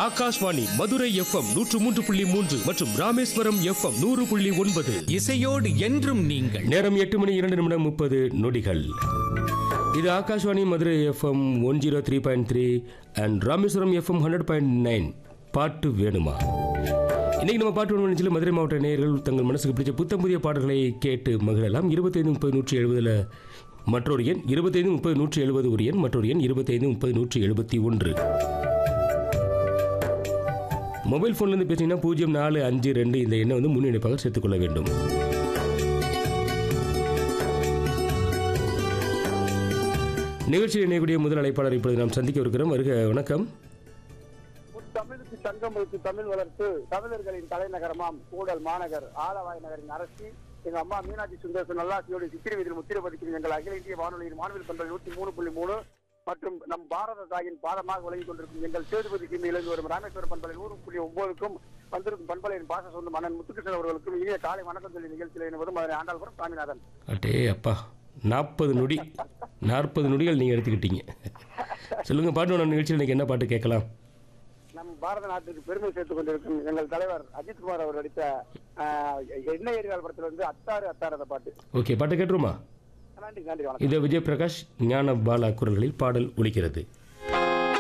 Akashvani Madurai FM நூற்று மூன்று புள்ளி மூன்று மற்றும் ராமேஸ்வரம் எஃப்எம் நூறு புள்ளி ஒன்பது இசையோடு என்றும் நீங்கள் நேரம் எட்டு மணி இரண்டு நிமிடம் முப்பது நொடிகள் இது Akashvani Madurai FM one zero three point three and Rameswaram FM hundred point nine பாட்டு வேணுமா இன்னைக்கு நம்ம பாட்டு வேணும் நிகழ்ச்சியில் மதுரை மாவட்ட நேயர்கள் தங்கள் மனசுக்கு பிடிச்ச புத்தம் புதிய பாடல்களை கேட்டு மகிழலாம் இருபத்தைந்து முப்பது நூற்றி எழுபதில் மற்றொரு எண் இருபத்தைந்து முப்பது நூற்றி எழுபது ஒரு எண் மற்றொரு எண் இருபத்தைந்து முப்பது நூற்றி எழுபத்தி ஒன்று மொபைல் ஃபோன்லேருந்து பேசிங்கன்னா பூஜ்ஜியம் நாலு அஞ்சு ரெண்டு இந்த எண்ணை வந்து முன்னிணைப்பாக சேர்த்துக்கொள்ள வேண்டும் நிகழ்ச்சியில் இணையக்கூடிய முதல் அழைப்பாளர் இப்பொழுது நாம் சந்திக்க இருக்கிறோம் வருக வணக்கம் தமிழுக்கு சங்கம் வைத்து தமிழ் வளர்த்து தமிழர்களின் தலைநகரமாம் கூடல் மாநகர் ஆலவாய் நகரின் அரசி எங்க அம்மா மீனாட்சி சுந்தரசு நல்லாசியோடு சித்திரை வீதியில் முத்திரை பதிக்கும் எங்கள் அகில இந்திய வானொலியின் மாணவர் பண்பல் நூற்றி மூணு புள்ளி மூணு மற்றும் நம் பாரத தாயின் பாதமாக விளங்கிக் கொண்டிருக்கும் எங்கள் சேதுபதிக்கு இழந்து வரும் ராமேஸ்வரம் பண்பலை நூறு புள்ளி ஒன்பதுக்கும் வந்திருக்கும் பண்பலையின் பாச சொந்த மன்னன் முத்துகிருஷ்ணன் அவர்களுக்கும் இனிய காலை வணக்கம் சொல்லி நிகழ்ச்சியில் இணைவதும் அதனை ஆண்டாள்புரம் சாமிநாதன் அட்டே அப்பா நாற்பது நொடி நாற்பது நொடிகள் நீங்கள் எடுத்துக்கிட்டீங்க சொல்லுங்கள் பாட்டு வேணும் நிகழ்ச்சியில் இன்னைக்கு என்ன பாட்டு கேட்கலாம் நம் பாரத நாட்டுக்கு பெருமை சேர்த்துக் கொண்டிருக்கும் எங்கள் தலைவர் அஜித்குமார் அவர் நடித்த ஆஹ், எண்ணெய் எரிவால் படத்துல வந்து அத்தாறு அத்தாறு அந்த பாட்டு ஓகே பாட்டு கேட்டுருமா நன்றி நன்றி வணக்கம் இது விஜய் பிரகாஷ் ஞான பாலா குரல்களில் பாடல் ஒலிக்கிறது